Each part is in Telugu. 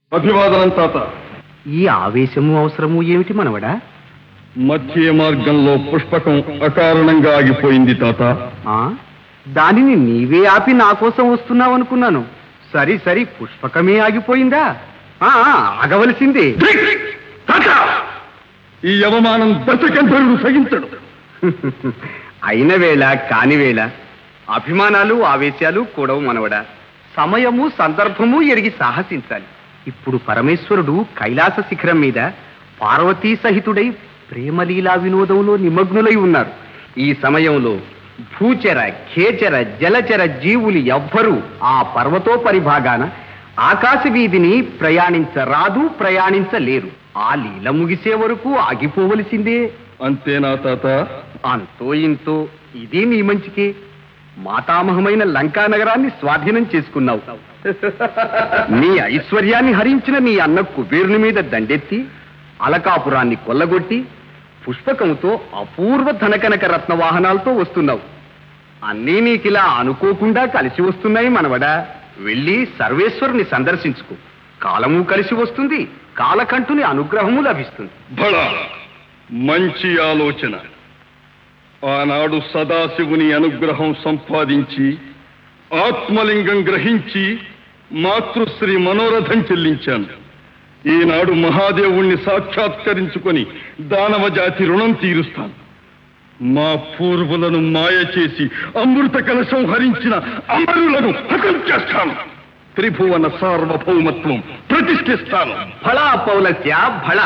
అభివాదనం తాత ఈ ఆవేశము అవసరము ఏమిటి మనవడా మధ్య మార్గంలో పుష్పకం అకారణంగా ఆగిపోయింది తాత ఆ దానిని నీవే ఆపి నా కోసం వస్తున్నావు అనుకున్నాను సరి సరి పుష్పకమే ఆగిపోయిందా ఆ, ఆ, ఆగవలసిందే తాత! ఈ అవమానం దశకంఠరుడు సహించడు అయిన వేళ కాని వేళ అభిమానాలు ఆవేశాలు కూడవు మనవడా సమయము సందర్భము ఎరిగి సాహసించాలి ఇప్పుడు పరమేశ్వరుడు కైలాస శిఖరం మీద పార్వతీ సహితుడై ప్రేమలీలా వినోదంలో నిమగ్నులై ఉన్నారు ఈ సమయంలో భూచర ఖేచర జలచర జీవులు ఎవ్వరూ ఆ పర్వతోపరి భాగాన ఆకాశ వీధిని ప్రయాణించరాదు ప్రయాణించలేరు ఆ లీల ముగిసే వరకు ఆగిపోవలసిందే అంతేనా తాత అంతో ఇంతో ఇది నీ మంచికే మాతామహమైన లంకా నగరాన్ని స్వాధీనం చేసుకున్నావు నీ ఐశ్వర్యాన్ని హరించిన నీ అన్న కుబేరుని మీద దండెత్తి అలకాపురాన్ని కొల్లగొట్టి పుష్పకముతో అపూర్వ ధనకనక రత్న వాహనాలతో వస్తున్నావు అన్నీ నీకిలా అనుకోకుండా కలిసి వస్తున్నాయి మనవడా వెళ్ళి సర్వేశ్వరుని సందర్శించుకో కాలము కలిసి వస్తుంది కాలకంఠుని అనుగ్రహము లభిస్తుంది బళ మంచి ఆలోచన ఆనాడు సదాశివుని అనుగ్రహం సంపాదించి ఆత్మలింగం గ్రహించి మాతృశ్రీ మనోరథం చెల్లించాను ఈనాడు మహాదేవుణ్ణి సాక్షాత్కరించుకొని దానవ జాతి రుణం తీరుస్తాను మా పూర్వులను మాయ చేసి అమృత కలశం హరించిన అమరులను హతం చేస్తాను త్రిభువన సార్వభౌమత్వం ప్రతిష్ఠిస్తాను ఫళా పౌలస్య ఫళ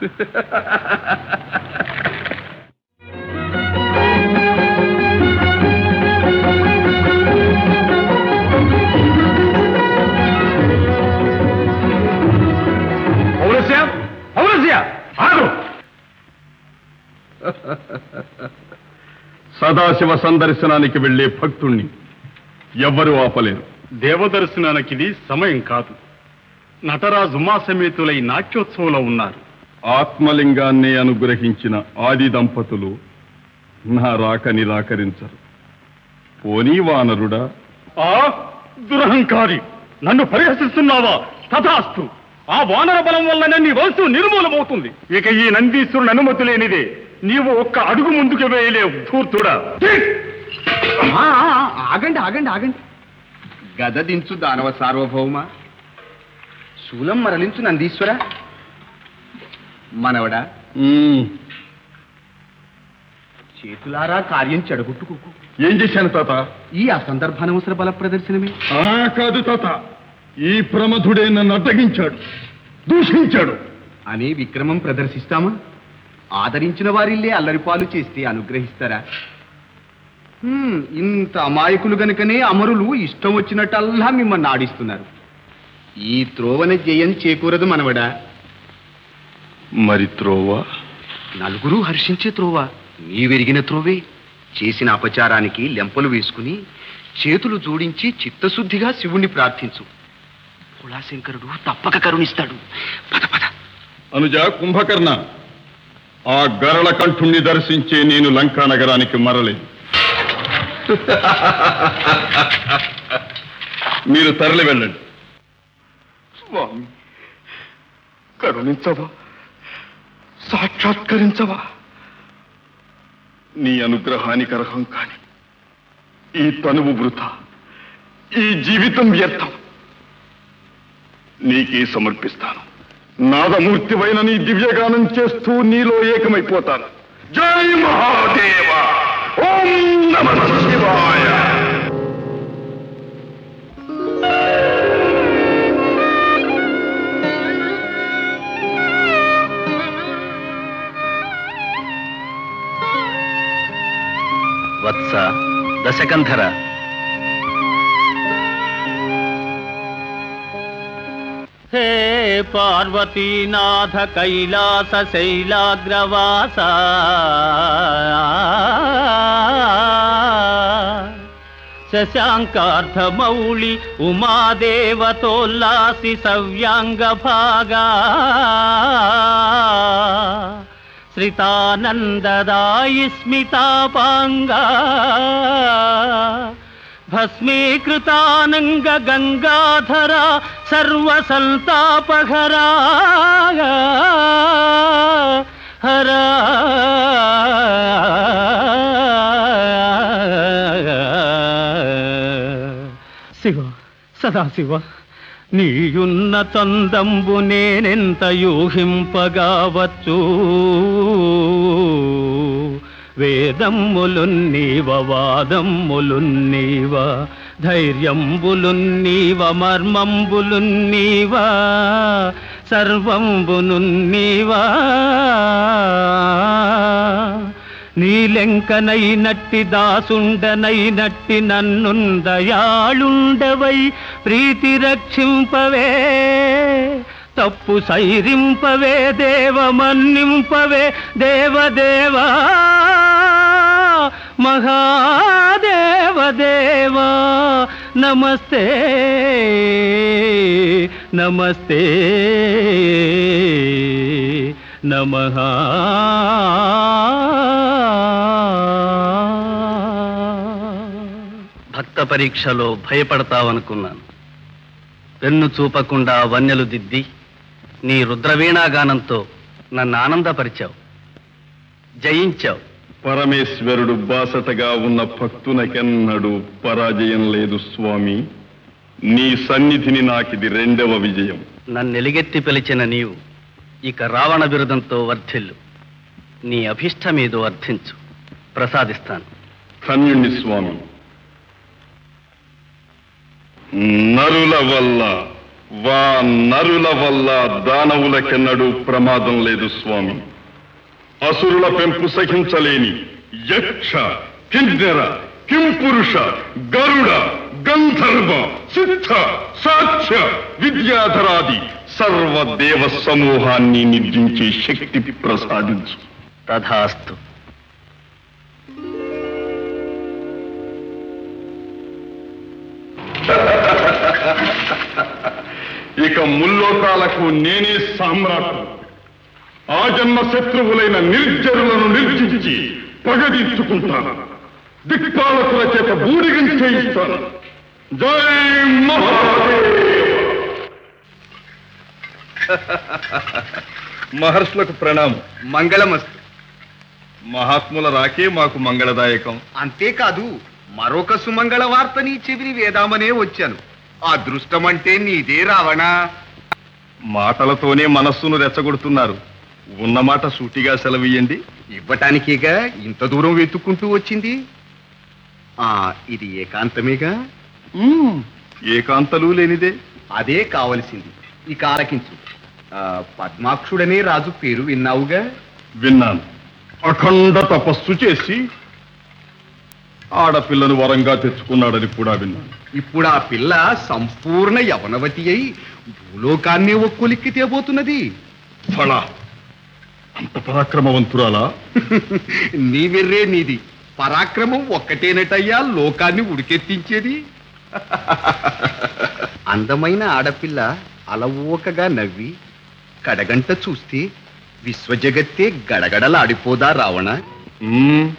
పౌరస్య పౌరస్య ఆగు సదాశివ సందర్శనానికి వెళ్ళే భక్తుణ్ణి ఎవ్వరూ ఆపలేరు దేవదర్శనానికి ఇది సమయం కాదు నటరాజు ఉమాసమేతులై నాట్యోత్సవంలో ఉన్నారు ఆత్మలింగాన్ని అనుగ్రహించిన ఆది దంపతులు నా రాక నిరాకరించరు పోనీ వానరుడా ఆ దురహంకారి నన్ను పరిహసిస్తున్నావా తథాస్తు ఆ వానర బలం వల్లనే నీ వంశం నిర్మూలమవుతుంది ఇక ఈ నందీశ్వరుని అనుమతి లేనిదే నీవు ఒక్క అడుగు ముందుకు వేయలేవు ధూర్తుడా ఆ, ఆ, ఆగండి ఆగండి ఆగండి గద దించు దానవ సార్వభౌమ శూలం మరలించు నందీశ్వర మనవడా మ్మ్. చేతులారా కార్యం చెడగొట్టుకోకు ఏం చేశాను తాత ఈ అసందర్భానవసర బల ప్రదర్శనమే ఆ కాదు తాత ఈ ప్రమధుడే నన్ను అడ్డగించాడు దూషించాడు అనే విక్రమం ప్రదర్శిస్తామా ఆదరించిన వారిల్లే అల్లరిపాలు చేస్తే అనుగ్రహిస్తారా హ్మ్, ఇంత అమాయకులు గనుకనే అమరులు ఇష్టం వచ్చినట్టల్లా మిమ్మల్ని ఆడిస్తున్నారు ఈ త్రోవన జయం చేకూరదు మనవడా మరి త్రోవా నలుగురు హర్షించే త్రోవ నీవెరిగిన త్రోవే చేసిన అపచారానికి లెంపలు వేసుకుని చేతులు జోడించి చిత్తశుద్ధిగా శివుణ్ణి ప్రార్థించు భోళాశంకరుడు తప్పక కరుణిస్తాడు పద పద అనుజ కుంభకర్ణ ఆ గరళ కంఠుణ్ణి దర్శించే నేను లంకా నగరానికి మరలేదు మీరు తరలి వెళ్ళండి స్వామి కరుణించవా సాక్షాత్కరించవా నీ అనుగ్రహానికి అర్హం కాని ఈ తనువు వృథా ఈ జీవితం వ్యర్థం నీకే సమర్పిస్తాను నాదమూర్తివైన నీ దివ్యగానం చేస్తూ నీలో ఏకమైపోతాను జై మహాదేవ ఓం నమ శివాయ వత్స దశకంధర హే పార్వతీనాథ కైలాస శైలాగ్రవాస శశాంకార్థమౌళి ఉమాదేవతోల్లాసి సవ్యాంగ భాగా శ్రితానందదాయి స్మితాపాంగా భస్మీకృతానంగ గంగాధర సర్వసంతాపహరా హరా శివ సదాశివ నీయున్న తందంబు నేనెంత యూహింపగావచ్చు వేదమ్ములున్నీవ వాదమ్ములున్నీవ ధైర్యంబులున్నీవ మర్మంబులున్నీవ సర్వంబునున్నీవా నీలెంకనైనట్టి దాసుండనైనట్టి నన్నుందయాళుండవై ప్రీతి రక్షింపవే తప్పు సైరింపవే దేవ మన్నింపవే దేవదేవా మహాదేవదేవా నమస్తే నమస్తే నమః భక్త పరీక్షలో భయపడతావనుకున్నాను పెన్ను చూపకుండా వన్నెలు దిద్ది నీ రుద్రవీణాగానంతో నన్ను ఆనందపరిచావు జయించావు పరమేశ్వరుడు బాసటగా ఉన్న భక్తునకెన్నడూ పరాజయం లేదు స్వామి నీ సన్నిధిని నాకిది రెండవ విజయం నన్ను ఎలిగెత్తి పిలిచిన నీవు ఇక రావణ బిరుదంతో వర్ధిల్లు నీ అభిష్టమేదో అర్థించు ప్రసాదిస్తాను ధన్యుణ్ణి స్వామి నరుల వల్ల వా నరుల వల్ల దానవులకెన్నడూ ప్రమాదం లేదు స్వామి అసురుల పెంపు సహించలేని యక్ష కిన్నెర కింపురుష గరుడ గంధర్వ సిద్ధ సాక్ష్య విద్యాధరాది సర్వదేవ సమూహాన్ని నిర్జించే శక్తి ప్రసాదించు తథాస్తు ఇక ముల్లోకాలకు నేనే సామ్రాట్ ఆ జన్మ శత్రువులైన నిర్జరులను నిర్జించి పగదీర్చుకుంటాను దిక్పాలకుల చేత బూడిగం చేయిస్తాను జై మహాదేవ్ మహర్షులకు ప్రణామం మంగళమస్తు మహాత్ముల రాకే మాకు మంగళదాయకం అంతేకాదు మరొక సుమంగళ వార్త నీ చెవిని వేదామనే వచ్చాను అదృష్టమంటే నీదే రావణా మాటలతోనే మనస్సును రెచ్చగొడుతున్నారు ఉన్నమాట సూటిగా సెలవియండి ఇవ్వటానికేగా ఇంత దూరం వెతుక్కుంటూ వచ్చింది ఆ ఇది ఏకాంతమేగా ఏకాంతలు లేనిదే అదే కావలసింది ఇక ఆలకించు ఆ, పద్మాక్షుడనే రాజు పేరు విన్నావుగా విన్నాను అఖండ తపస్సు చేసి ఆడపిల్లను వరంగా తెచ్చుకున్నాడని కూడా విన్నాను ఇప్పుడు ఆ పిల్ల సంపూర్ణ యవనవతి అయి భూలోకాన్నే ఒక్కొలిక్కి తేబోతున్నది ఫళ అంత పరాక్రమవంతురాలా నీ వెర్రే నీది పరాక్రమం ఒక్కటేనటయ్యా లోకాన్ని ఉడికెత్తించేది అందమైన ఆడపిల్ల అలవోకగా నవ్వి కడగంట చూస్తే విశ్వజగత్తే గడగడలాడిపోదా రావణ మ్మ్.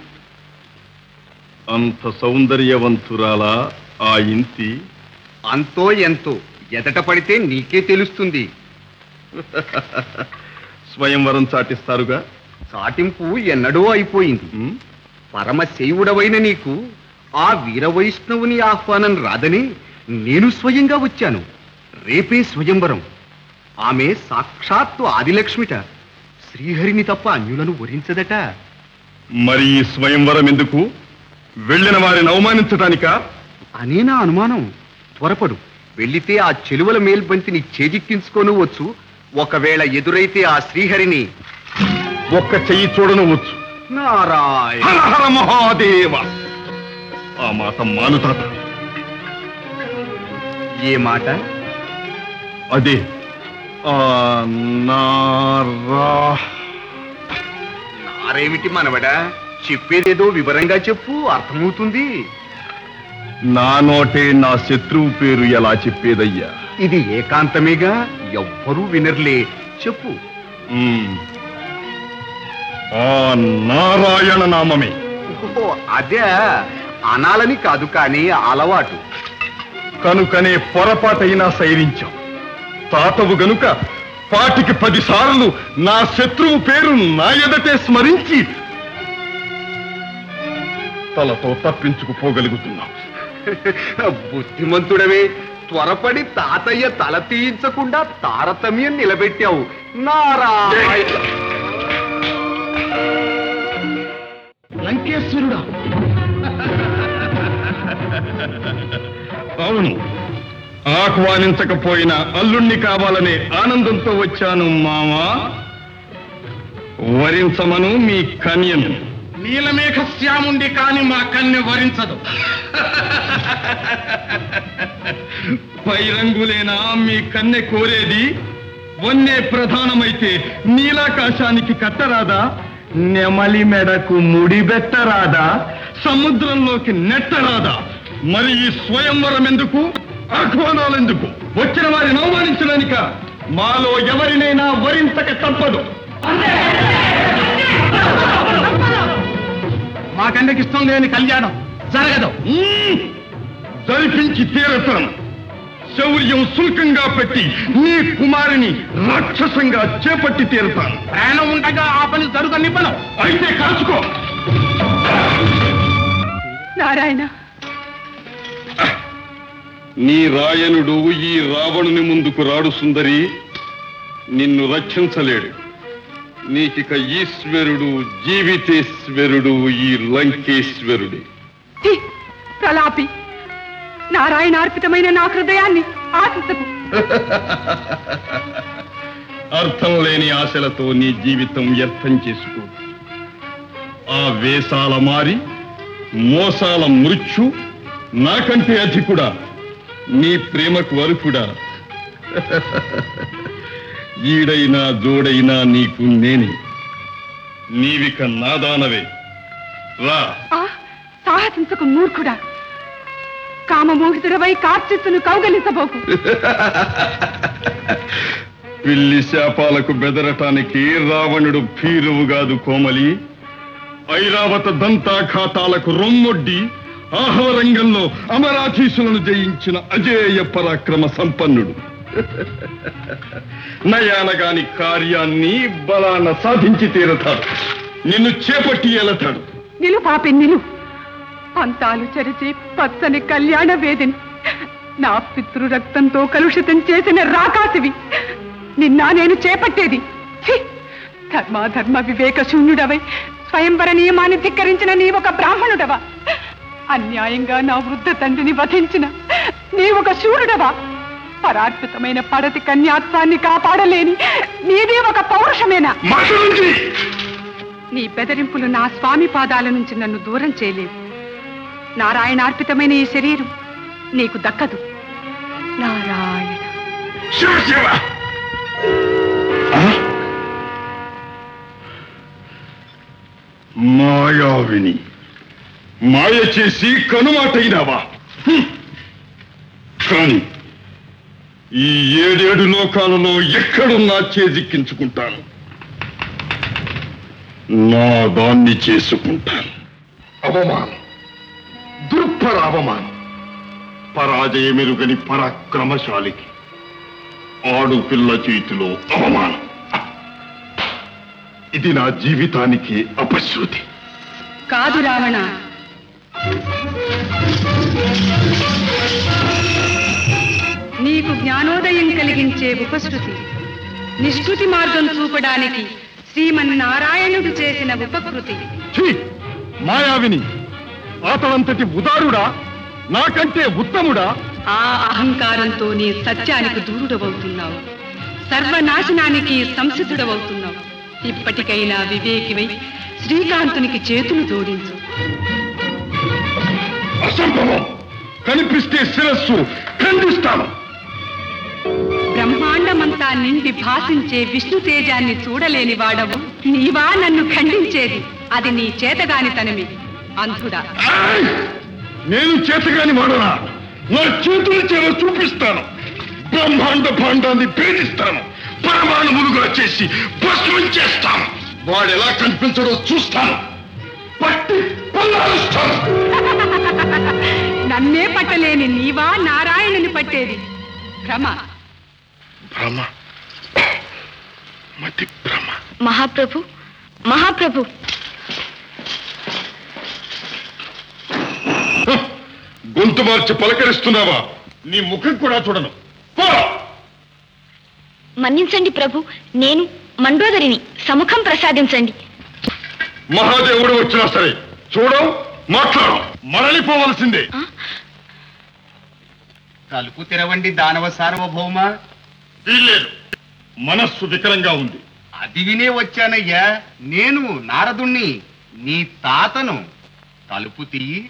అంత సౌందర్యవంతురాలా ఆ ఇంటి అంతో ఎంతో ఎదట పడితే నీకే తెలుస్తుంది స్వయంవరం చాటిస్తారుగా చాటింపు ఎన్నడో అయిపోయింది మ్మ్. పరమశైవుడవైన నీకు ఆ వీర వైష్ణవుని ఆహ్వానం రాదని నేను స్వయంగా వచ్చాను రేపే స్వయంవరం ఆమె సాక్షాత్తు ఆదిలక్ష్మిట శ్రీహరిని తప్ప అన్యులను వరించదట మరి ఈ స్వయంవరం ఎందుకు వెళ్ళిన వారిని అవమానించటానికా అనే నా అనుమానం త్వరపడు వెళ్ళితే ఆ చెలువల మేల్బంతిని చేజిక్కించుకోను వచ్చు ఒకవేళ ఎదురైతే ఆ శ్రీహరిని ఒక్క చెయ్యి చూడనవచ్చు నారాయణ హర హర మహాదేవ ఆ మాట మానుతాత ఏ మాట అదే ఆ నారా నారేమిటి మనవడా చెప్పేదేదో వివరంగా చెప్పు అర్థమవుతుంది నా నోటే నా శత్రువు పేరు ఎలా చెప్పేదయ్యా ఇది ఏకాంతమేగా ఎవ్వరూ వినర్లే చెప్పు మ్మ్. ఆ నారాయణ నామమే ఓహో, అదే అనాలని కాదు కానీ అలవాటు కనుకనే పొరపాటైనా సైరించాం తాతవు గనుక పాటికి పది సార్లు నా శత్రువు పేరు నా ఎదటే స్మరించి తలతో తప్పించుకుపోగలుగుతున్నాం బుద్ధిమంతుడవే త్వరపడి తాతయ్య తల తీయించకుండా తారతమ్యం నిలబెట్టావు నారాయణ లంకేశ్వరుడా అవును ఆహ్వానించకపోయినా అల్లుణ్ణి కావాలనే ఆనందంతో వచ్చాను మామా వరించమను మీ కన్యను నీలమేఘ శ్యాముండి కాని మా కన్య వరించదు పై రంగులేనా మీ కన్నె కోరేది వన్నే ప్రధానమైతే నీలాకాశానికి కట్టరాదా నెమలి మెడకు ముడిబెట్టరాదా సముద్రంలోకి నెట్టరాదా మరి ఈ స్వయంవరం ఎందుకు ఆహ్వానాలెందుకు వచ్చిన వారిని అవమానించడానిక మాలో ఎవరినైనా వరించక తప్పదు మా కన్యకి ఇష్టం లేని కళ్యాణం జరగదు మ్మ్! జరిపించి తీరతరం శౌర్యం శుల్కంగా పెట్టి నీ కుమారిని రాక్షసంగా చేపట్టి తీరుతాను ప్రాణం ఉండగా ఆ పని జరుగనివ్వను అయితే కాచుకో నారాయణ నీ రాయనుడు ఈ రావణుని ముందుకు రాడు సుందరి నిన్ను రక్షించలేడు నీకిక ఈశ్వరుడు జీవితేశ్వరుడు ఈ లంకేశ్వరుడే ఛీ, ప్రలాపి నారాయణార్పితమైన నా హృదయాన్ని ఆశించకు అర్థం లేని ఆశలతో నీ జీవితం వ్యర్థం చేసుకో ఆ వేషాల మారి మోసాల మృత్యు నాకంటే అధికుడా నీ ప్రేమకు వరుకుడా ఈడైనా జోడైనా నీకు నేనే నీవిక నాదానవే రా ఆ సాహసించకు మూర్ఖుడా కామమోహితుడవై కార్చిత్తును కౌగలించబోకు పిల్లి శాపాలకు బెదరటానికి రావణుడు భీరువు కాదు కోమలి ఐరావత దంతాఘాతాలకు రొమ్మొడ్డి ఆహవరంగంలో అమరాధీశులను జయించిన అజేయ పరాక్రమ సంపన్నుడు నయానగాని కార్యాన్ని బలాన సాధించి తీరతాడు నిన్ను చేపట్టి ఏలతాడు నిలు పాపి నిలు పంతాలు చరిచి పచ్చని కళ్యాణ వేదిని నా పితృ రక్తంతో కలుషితం చేసిన రాకాసివి నిన్న నేను చేపట్టేది ఛీ! ధర్మాధర్మ వివేక శూన్యుడవై స్వయంవర నియమాన్ని ధిక్కరించిన నీ ఒక బ్రాహ్మణుడవా అన్యాయంగా నా వృద్ధ తండ్రిని వధించిన నీ ఒక శూరుడవా పరార్పితమైన పడతి కన్యాత్వాన్ని కాపాడలేని నీది ఒక పౌరుషమేనా నీ బెదిరింపులు నా స్వామి పాదాల నుంచి నన్ను దూరం చేయలేవు నారాయణార్పితమైన ఈ శరీరం నీకు దక్కదు నారాయణ శివ శివ మాయావిని మాయ చేసి కనుమాటైనావా హ్మ్. కాని ఈ ఏడేడు లోకాలలో ఎక్కడున్నా చేజిక్కించుకుంటాను నా దాన్ని చేసుకుంటాను అవమానం దుర్భర అవమానం పరాజయమెరుగని పరాక్రమశాలికి ఆడుపిల్ల చేతిలో అవమానం ఇది నా జీవితానికి అపశృతి కాదు రావణ నీకు జ్ఞానోదయం కలిగించే ఉపశృతి నిష్కృతి మార్గం చూపడానికి శ్రీమన్నారాయణుడు చేసిన ఉపకృతి ఛీ! మాయావిని అతడంతటి ఉదారుడా నాకంటే ఉత్తముడా ఆ అహంకారంతో నీ సత్యానికి దూరుడవవుతున్నావు సర్వనాశనానికి సంసిద్ధుడవవుతున్నావు ఇప్పటికైనా వివేకివై శ్రీకాంతునికి చేతులు జోడించు అసంభవం కనిపిస్తే శిరస్సు ఖండిస్తాను బ్రహ్మాండమంతా నిండి భాసించే విష్ణు తేజాన్ని చూడలేని వాడవు నీవా నన్ను ఖండించేది అది నీ చేతగానితనమే అంధుడా ఆయ్! నేను చేతగాని వాడనా నా చేతుల చేత చూపిస్తాను బ్రహ్మాండ భాండాన్ని భేదిస్తాను పరమాణువులుగా చేసి భస్మం చేస్తాను వాడు ఎలా కనిపించడో చూస్తాను పట్టి పల్లారుస్తాను నన్నే పట్టలేని నీవా నారాయణుని పట్టేది భ్రమ భ్రమ మతి భ్రమ మహాప్రభు మహాప్రభు గొంతు మార్చి పలకరిస్తున్నావా నీ ముఖం కూడా చూడను పో! మన్నించండి ప్రభు నేను మండోదరిని సముఖం ప్రసాదించండి మహాదేవుడు వచ్చినా సరే చూడం మాట్లాడు మరలిపోవలసిందే తలుపు తెరవండి దానవ సార్వభౌమ వీల్లేదు మనస్సు వికరంగా ఉంది అది వినే వచ్చానయ్యా నేను నారదుణ్ణి నీ తాతను తలుపు తీయి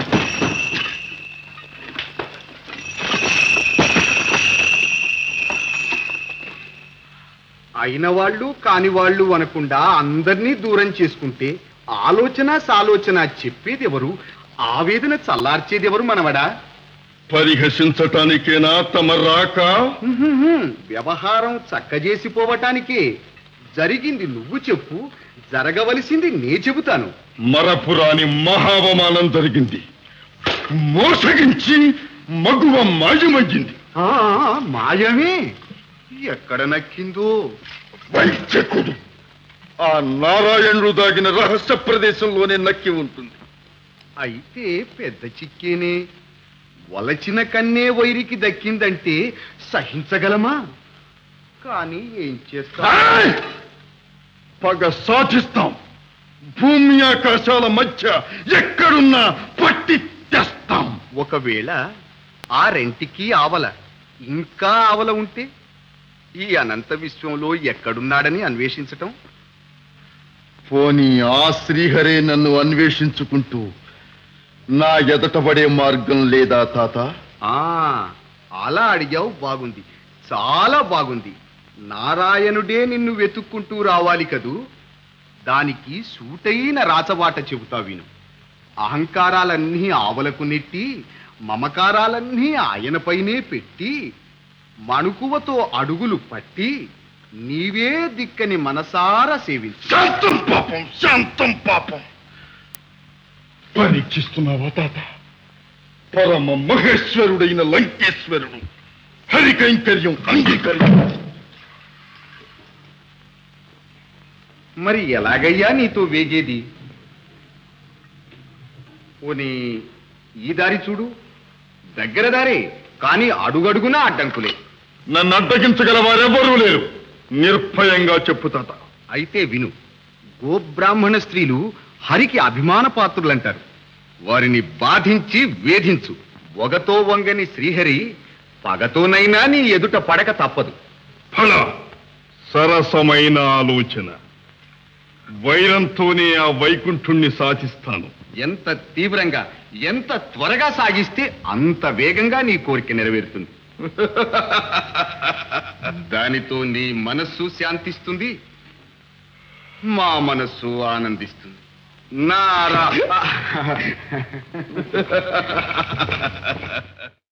అయిన వాళ్ళు కాని వాళ్ళు అనకుండా అందరినీ దూరం చేసుకుంటే ఆలోచన సాలోచన చెప్పేది ఎవరు ఆవేదన చల్లార్చేది ఎవరు మనవడా పరిహసించటానికేనా తమ రాక ఉహుహుం, వ్యవహారం చక్కజేసిపోవటానికే జరిగింది నువ్వు చెప్పు జరగవలసింది నే చెబుతాను మరపురాని మహావమానం జరిగింది మోసగించి మగువ మాయమయ్యింది ఆ, మాయమే ఎక్కడ నక్కిందో వైద్యకుడు ఆ నారాయణుడు దాగిన రహస్య ప్రదేశంలోనే నక్కి ఉంటుంది అయితే పెద్ద చిక్కేనే వలచిన కన్నే వైరికి దక్కిందంటే సహించగలమా కానీ ఏం చేస్తా ఏయ్! పగ సాధిస్తాం భూమి ఆకాశాల మధ్య ఎక్కడున్నా పట్టి తెస్తాం ఒకవేళ ఆ రెంటికి ఆవల ఇంకా ఆవల ఉంటే ఈ అనంత విశ్వంలో ఎక్కడున్నాడని అన్వేషించటం పోనీ ఆ శ్రీహరే నన్ను అన్వేషించుకుంటూ నా ఎదట పడే మార్గం లేదా తాత ఆ అలా అడిగావు బాగుంది చాలా బాగుంది నారాయణుడే నిన్ను వెతుక్కుంటూ రావాలి కదూ దానికి సూటైన రాచబాట చెబుతా విను అహంకారాలన్నీ ఆవలకు నెట్టి మమకారాలన్నీ ఆయనపైనే పెట్టి మణుకువతో అడుగులు పట్టి నీవే దిక్కని మనసారా సేవించు శాంతం పాపం శాంతం పాపం పరీక్షిస్తున్నావా తాత పరమ మహేశ్వరుడైన లంకేశ్వరుడు హరికైంకర్యం అంగీకర్యం మరి ఎలాగయ్యా నీతో వేగేది పోనీ ఈ దారి చూడు దగ్గర దారే కానీ అడుగడుగునా అడ్డంకులే నన్ను అడ్డగించగల వారెవరూ లేరు నిర్భయంగా చెప్పు తాత అయితే విను గోబ్రాహ్మణ స్త్రీలు హరికి అభిమాన పాత్రులంటారు వారిని బాధించి వేధించు ఒగతో వంగని శ్రీహరి పగతోనైనా నీ ఎదుట పడక తప్పదు ఫల సరసమైన ఆలోచన వైరంతోనే ఆ వైకుంఠుణ్ణి సాధిస్తాను ఎంత తీవ్రంగా ఎంత త్వరగా సాగిస్తే అంత వేగంగా నీ కోరిక నెరవేరుతుంది దానితో నీ మనస్సు శాంతిస్తుంది మా మనస్సు ఆనందిస్తుంది నారా